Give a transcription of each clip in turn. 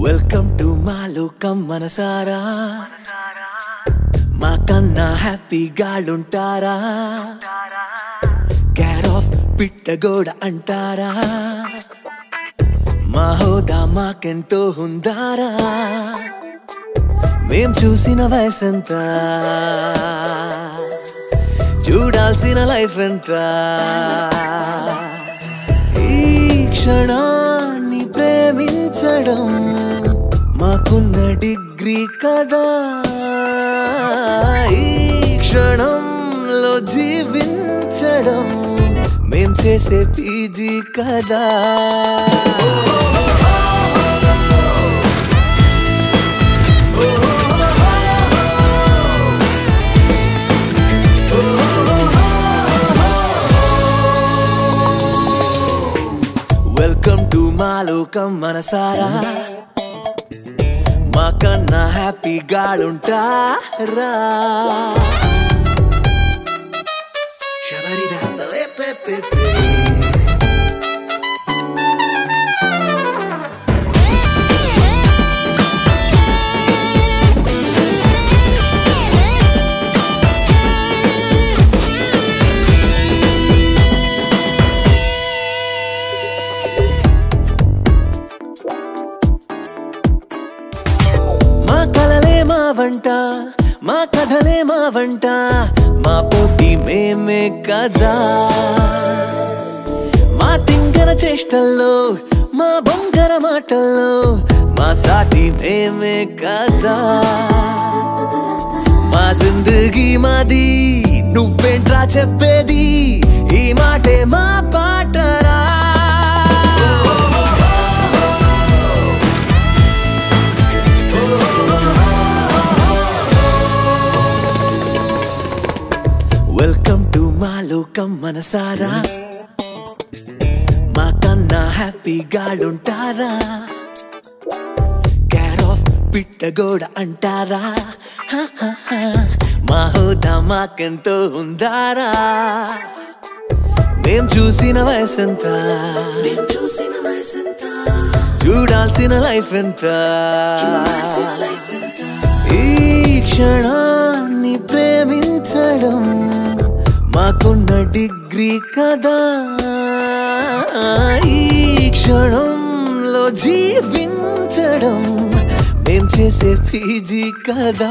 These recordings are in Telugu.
వెల్కమ్ టు మా లోకం మనసారా మా కన్నా హ్యాపీ గాళ్ళుంటారా క్యార్ ఆఫ్ పిట్టగోడ అంటారా మా హోదా మాకెంతో ఉందారా మేం చూసిన వయసంతా చూడాల్సిన లైఫ్ ఎంత ఈ క్షణాన్ని ప్రేమించడం మాకున్న డిగ్రీ కదా ఈ క్షణంలో జీవించడం మేం చేసే పీజీ కదా వెల్కమ్ టు మా లోకం మనసారా మా కన్నా హ్యాపీ గాడుంటారా మా కలలే మా వంట మా కథలే మా వంట మా పోటీ మేమే కదా మా తింగర చేష్టల్లో మా బొంగర మాటల్లో మా సాటి మేమే కదా మా జిందగీ మాది నువ్వేంట్రా చెప్పేది ఈ మాటే మా పాటరా వెల్కమ్ టు మా లోకం మనసారా మా కన్నా హ్యాపీ గాళ్ళుంటారా క్యార్ ఆఫ్ పిట్టగోడ అంటారా హ, హ, హ. మా హోదా మాకెంతో ఉందారా మేం చూసిన వయసంతా చూసిన వయసంతా చూడాల్సిన లైఫ్ ఎంత ఈ క్షణాన్ని ప్రేమించడం మాకున్న డిగ్రీ కదా ఈ క్షణంలో జీవించడం మేం చేసే పీజీ కదా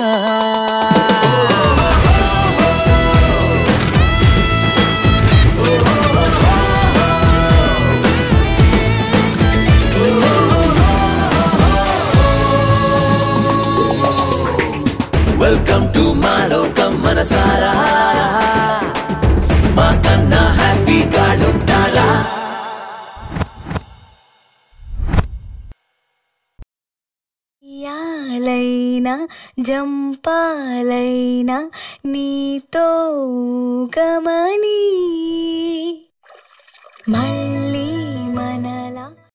వెల్కమ్ టు మా లోకం మనసారా మా కన్నా హ్యాపీ గాళ్ళుంటారా యాలైనా జంపాలైనా నీతో గమని మళ్ళీ